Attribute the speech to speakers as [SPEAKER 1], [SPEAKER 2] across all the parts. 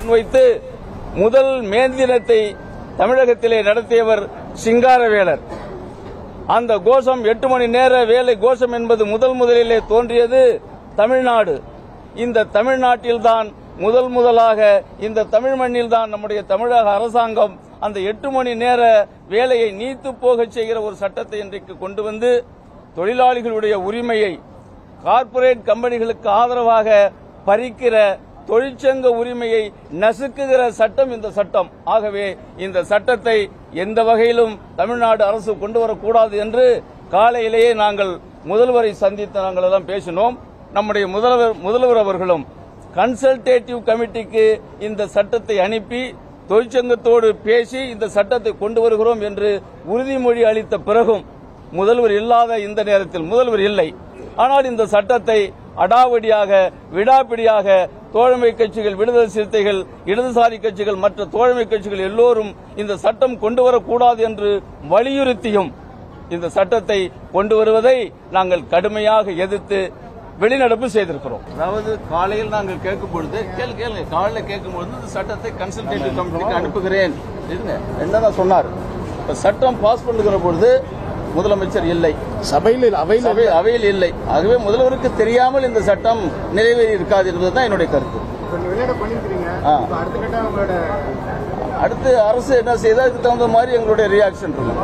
[SPEAKER 1] வைத்து முதல் மேந்தினத்தை தமிழகத்திலே நடத்தியவர் சிங்காரவேலர் அந்த கோஷம் எட்டு மணி நேர வேலை கோஷம் என்பது முதல் முதலிலே தோன்றியது தமிழ்நாடு இந்த தமிழ்நாட்டில்தான் முதல் முதலாக இந்த தமிழ் மண்ணில்தான் நம்முடைய தமிழக அரசாங்கம் அந்த எட்டு மணி நேர வேலையை நீத்து போகச் செய்கிற ஒரு சட்டத்தை இன்றைக்கு கொண்டு வந்து தொழிலாளிகளுடைய உரிமையை கார்ப்பரேட் கம்பெனிகளுக்கு ஆதரவாக பறிக்கிற தொழிற்சங்க உரிமையை நசுக்குகிற சட்டம் இந்த சட்டம் ஆகவே இந்த சட்டத்தை எந்த வகையிலும் தமிழ்நாடு அரசு கொண்டு வரக்கூடாது என்று காலையிலேயே நாங்கள் முதல்வரை சந்தித்து நாங்கள் எல்லாம் பேசினோம் நம்முடைய முதல்வர் முதல்வர் அவர்களும் கன்சல்டேட்டிவ் கமிட்டிக்கு இந்த சட்டத்தை அனுப்பி தொழிற்சங்கத்தோடு பேசி இந்த சட்டத்தை கொண்டு வருகிறோம் என்று உறுதிமொழி அளித்த பிறகும் முதல்வர் இல்லாத இந்த நேரத்தில் முதல்வர் இல்லை ஆனால் இந்த சட்டத்தை அடாவடியாக விடாப்பிடியாக தோழமை கட்சிகள் விடுதலை சிறுத்தைகள் இடதுசாரி கட்சிகள் மற்ற தோழமை கட்சிகள் எல்லோரும் இந்த சட்டம் கொண்டு வரக்கூடாது என்று வலியுறுத்தியும் இந்த சட்டத்தை கொண்டு வருவதை நாங்கள் கடுமையாக எதிர்த்து வெளிநடப்பு செய்திருக்கிறோம் அதாவது காலையில் நாங்கள் கேட்கும் பொழுது கேளு கேளு காலையில் கேட்கும் பொழுது இந்த சட்டத்தை கன்சல்டேட்டிவ் கமிட்டிக்கு அனுப்புகிறேன் இருங்க என்னதான் சொன்னார் இப்ப சட்டம் பாஸ் பண்ணுகிற பொழுது முதலமைச்சர் இல்லை
[SPEAKER 2] சபையில் அவையில்
[SPEAKER 1] சபை அவையில் இல்லை ஆகவே முதல்வருக்கு தெரியாமல் இந்த சட்டம் நிறைவேறி இருக்காது என்பதுதான் என்னுடைய கருத்து
[SPEAKER 2] வெளியிட பண்ணிருக்கீங்க
[SPEAKER 1] ஆ.
[SPEAKER 2] இப்ப அடுத்த கட்ட உங்களோட
[SPEAKER 1] அடுத்து அரசு என்ன செய்தா அதுக்கு தகுந்த மாதிரி எங்களுடைய ரியாக்ஷன் இருக்கும்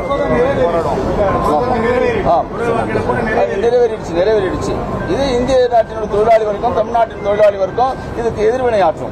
[SPEAKER 1] ஆ. அது நிறைவேறிடுச்சு நிறைவேறிடுச்சு இது இந்திய நாட்டினுடைய தொழிலாளி வர்க்கம் தமிழ்நாட்டின் தொழிலாளி வர்க்கம் இதுக்கு எதிர்வினை ஆற்றும்